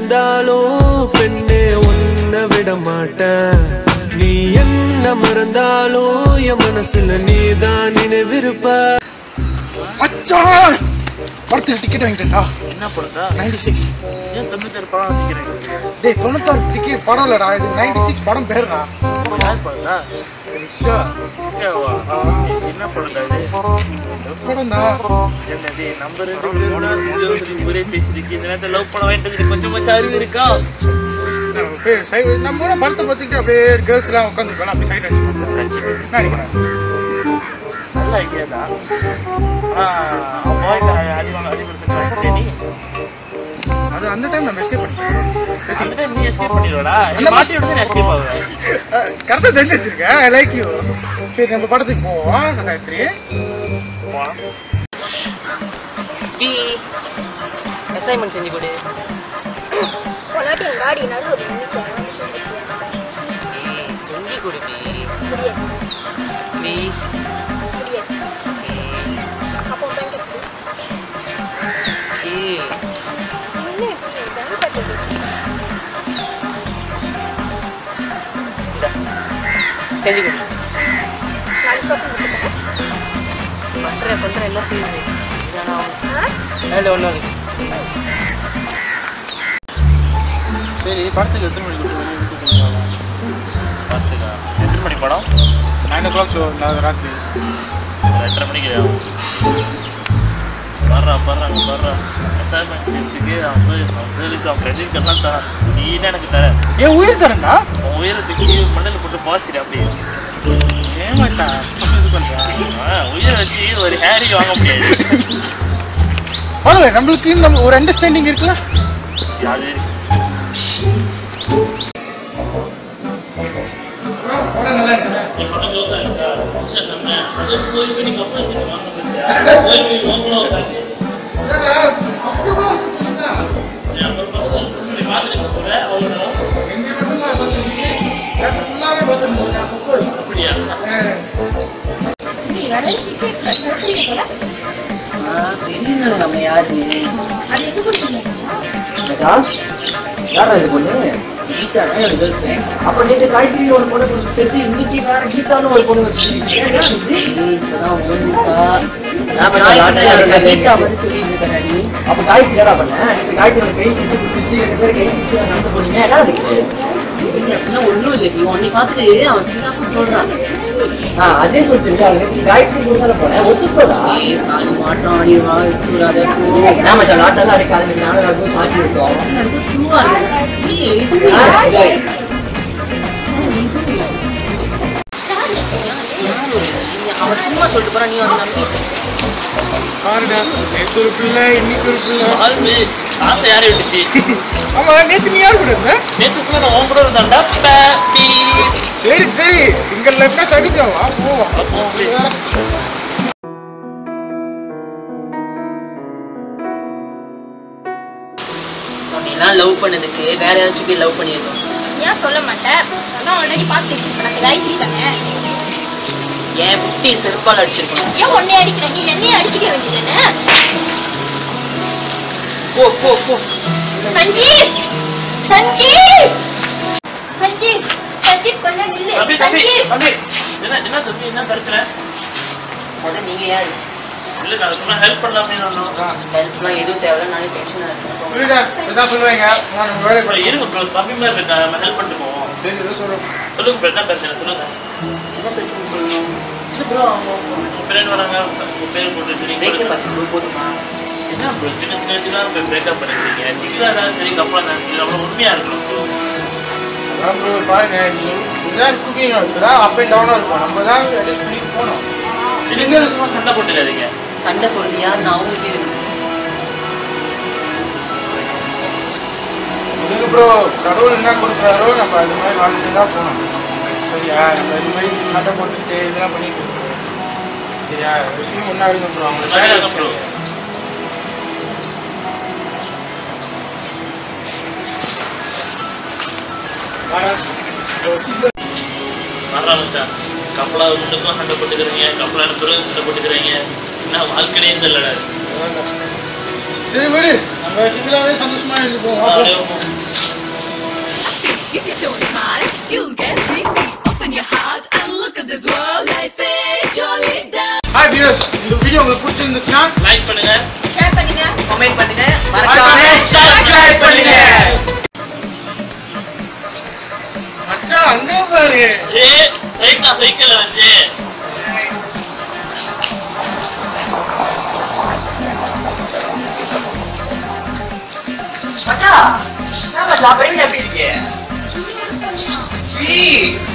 நடந்தாலும் பெண்ணே உன்னை விட மாட்டேன் நீ என்ன மறந்தாலும் என் மனசுல நீதான் நினைவிருப்ப மச்சான் படத்துக்கு டிக்கெட் வாங்கிட்டேன்டா என்ன படத்தா நைன்டி சிக்ஸ் ஏன் தொண்ணூத்தாறு படம் நினைக்கிறேன் டேய் தொண்ணூத்தாறு டிக்கெட் படம் இல்லடா இது நைன்டி சிக்ஸ் படம் பேருடா யார் படத்தா த்ரிஷா நிஷாவா என்ன படம்டா இது படம் தான் என்னது நம்ம ரெண்டு பேரும் தான் இந்த ஒரு ஒரே பேசிருக்கு இந்த நேரத்தில் லவ் படம் வாங்கிட்டு கொஞ்சமாச்சும் அறிவு இருக்கா நம்ம போய் side- நம்ம ஊர்ல படத்தை பார்த்துட்டு அப்படியே கேர்ள்ஸ் எல்லாம் உட்காந்துருக்கோம் அப்படி சைட் அடிச்சு என்ன அடிக்கிறேன் நல்ல ஐடியா தான் ஆனால் அவன் பாய்க்கு அதிகம் அதிகப்படுத்த நீ அது அந்த டைம் நம்ம எஸ்கேப் பண்ணிட்டோம் அந்த டைம் நீ எஸ்கேப் பண்ணிடுவடா நீ மாட்டி விட்டு நான் எஸ்கேப் ஆகுவேன் கரெக்டாக தெரிஞ்சு வச்சிருக்கேன் ஐ லைக் யூ சரி நம்ம படத்துக்கு போவோம் காயத்ரி பி அசைன்மெண்ட் செஞ்சு கொடு பொண்டாட்டி என் காடி நடுவில் நின்றுச்சு ஏய் செஞ்சு கொடு பி முடியாது ப்ளீஸ் முடியாது ப்ளீஸ் அப்போ பேங்க் எடுத்து ஏய் இன்னும் எப்படி பேங்க் எடுத்து செஞ்சு கொடு நாலு ஷாப்பிங் கொடுத்துட்டேன் பண்ணுறேன் பண்ணுறேன் எல்லாம் செய்யுது ஆ இல்லை ஒன்றும் இல்லை சரி படத்துக்கு எத்தனை மணிக்கு விட்டு பார்த்துக்கா எத்தனை மணி படம் நைன் ஓ கிளாக் ஷோ ராத்திரி ஒரு எட்டரை மணிக்கு ஆகும் வர்றா வர்றாங்க வர்றா அசைன்மெண்ட் சேர்த்துக்கு அவன் போய் அவனுக்கு அவன் கிரெடிட் எல்லாம் தரான் நீ என்ன எனக்கு தர ஏன் உயிர் தரேன்டா உன் உயரத்துக்கு மண்ணில் போட்டு பாய்ச்சிடு அப்படியே ஏமாச்சா இது பண்ணுறேன் ஆ, உயிரை வச்சு ஒரு ஹேரி வாங்க முடியாது பரவாயில்ல நம்மளுக்கு நம்ம ஒரு அண்டர்ஸ்டாண்டிங் இருக்குல்ல அது படம் நல்லா இருந்துச்சு என் படம் ஜோக்கா இருக்கா புதுசாக தந்தேன் அது கோயில் பண்ணி கப்பல் வச்சு வாங்க முடியாது கோயில் பண்ணி ஓப்பனாக உட்காந்து என் அப்புறம் பக்கத்தில் பார்த்துட்டு வச்சுக்கோங்க அவ்வளோ அப்படியா நீ நிறைய டிக்கெட் கொடுத்துருக்கீங்களா தெரியல நம்ம யாரு அது எது கொடுத்தீங்க யாரா இது பொண்ணு கீதா என்னோட கேர்ள் ஃப்ரெண்ட் அப்புறம் நேற்று காயத்ரி ஒரு பொண்ணு கொடுத்து சேர்த்து இன்னைக்கு வேற கீதான்னு ஒரு பொண்ணு வச்சிருக்கீங்க இப்பதான் ஒழுங்கா கீதா வந்து சொல்லிட்டு இருக்கா நீ அப்ப காயத்ரி என்னடா பண்ண நேற்று காயத்ரியோட கை கிசு குடிச்சு ரெண்டு பேரும் கை கிசு நடந்து போனீங்க என்ன அதுக்கு அப்படிலாம் ஒண்ணும் இல்லை நீ உன்னை பார்த்துட்டு அவன் சிங்கப்பூர் சொல்றான் ஆ அதே சொல்லிட்டு அவனுக்கு காயத்ரி கொடுத்தால போனேன் ஒத்துக்கோடா நாலு மாட்டோம் அடி வா வச்சு விடாத ஆமா மச்சான் லாட்டெல்லாம் அடிக்காது நீங்க நானும் அதுவும் சாட்சி விட்டோம் அவன் சும்மா சொல்லிட்டு போறான் நீ வந்து நம்பி பாருடா நேற்று ஒரு பிள்ளை இன்னைக்கு ஒரு பிள்ளை ஆளு ஆசை யாரை விட்டுச்சு ஆமா நேற்று நீ யார் கூட இருந்த நேற்று ஃபுல்லாக நான் உன் கூட இருந்தாண்டா பேப்பி சரி சரி சிங்கிள் லைஃப்னா சடிச்சோம் வா போவோம் அப்போ அப்படி உன்னையெல்லாம் லவ் பண்ணதுக்கு வேற யாராச்சும் போய் லவ் பண்ணியிருக்கோம் ஏன் சொல்ல மாட்டேன் அதான் ஆல்ரெடி பார்த்து வச்சிருப்பேன் அந்த காயத்ரி தானே என் புத்தி செருப்பால் அடிச்சிருக்கணும் ஏன் உன்னை அடிக்கிற நீ என்னையே அடிச்சுக்க வேண்டியதானே போ போ போ சஞ்சீவ் சஞ்சீவ் சஞ்சீவ் சஞ்சீவ் கொஞ்சம் நில்லு தம்பி தம்பி சஞ்சீவ் தம்பி என்ன என்ன தம்பி என்ன பிரச்சனை முதல்ல நீங்க யாரு இல்லை நான் சும்மா ஹெல்ப் பண்ணலாம் அப்படின்னு வந்தோம் ஹெல்ப்லாம் எதுவும் தேவையில்ல நானே டென்ஷனாக இருக்கேன் புரியுதா இதான் சொல்லுவாங்க நான் நம்ம வேலை அப்புறம் இருங்க ப்ரோ தம்பி மாதிரி இருக்கா நம்ம ஹெல்ப் பண்ணிட்டு போவோம் சரி இதை சொல்றேன் சொல்லுங்க ப்ரோ என்ன பிரச்சனை சொல்லுங்க என்ன பிரச்சனை சொல்லணும் இல்லை ப்ரோ அவங்க உங்க பேர் வராங்க உங்க பேர் போட்டு பிரேக்கப் தெரியும் ஆச்சு bro, போதுமா என்ன ப்ரோ சின்ன சின்ன சின்ன பிரேக்கப் பண்ணிருக்கீங்க சிங்கிளா இருந்தாலும் சரி கப்பலா இருந்தாலும் சரி அவ்வளோ உண்மையா இருக்கணும் ப்ரோ அதான் ப்ரோ பாருங்க நீ இதுதான் குக்கிங் இதுதான் அப் அண்ட் டவுனாக இருக்கும் நம்ம தான் அட்ஜஸ்ட் பண்ணி போகணும் சிங்கிள் இருக்குமா சண்டை போட்டுக்காதீங்க சண்டை போடுறது யார் நான் அவங்களுக்கு இருக்கு இதுக்கு ப்ரோ கடவுள் என்ன கொடுக்குறாரோ நம்ம அது மாதிரி வாழ்ந்துட்டு தான் போகணும் சரியா நம்ம இது மாதிரி சண்டை போட்டுக்கிட்டு இதெல்லாம் பண்ணிட்டு இருக்கோம் சரியா விஷயம் ஒன்றா இருக்கும் ப்ரோ அவங்க சரியா இருக்கும் ப்ரோ வர்றா மச்சான் கப்பலா ரெண்டுக்கும் சண்டை போட்டுக்கிறீங்க கப்பலா பிறகு சண்டை போட்டுக்கிறீங்க என்ன வாழ்க்கையே தெரியலடா சரி விடு நம்ம சிங்கிளாவே சந்தோஷமா இருப்போம் வா, போ. If you don't smile, you'll get sleepy. Open your heart and look at this world. Life is jolly done. Hi views இந்த வீடியோ உங்களுக்கு பிடிச்சிருந்துச்சுன்னா லைக் பண்ணுங்க ஷேர் பண்ணுங்க கமெண்ட் பண்ணுங்க மறக்காம சப்ஸ்கிரைப் பண்ணுங்க மச்சான் அங்கே பாரு ஏ ரைட்டா சைக்கிள் வந்து மச்சா என்ன மச்சா பெரிய எப்படி இருக்கே சீ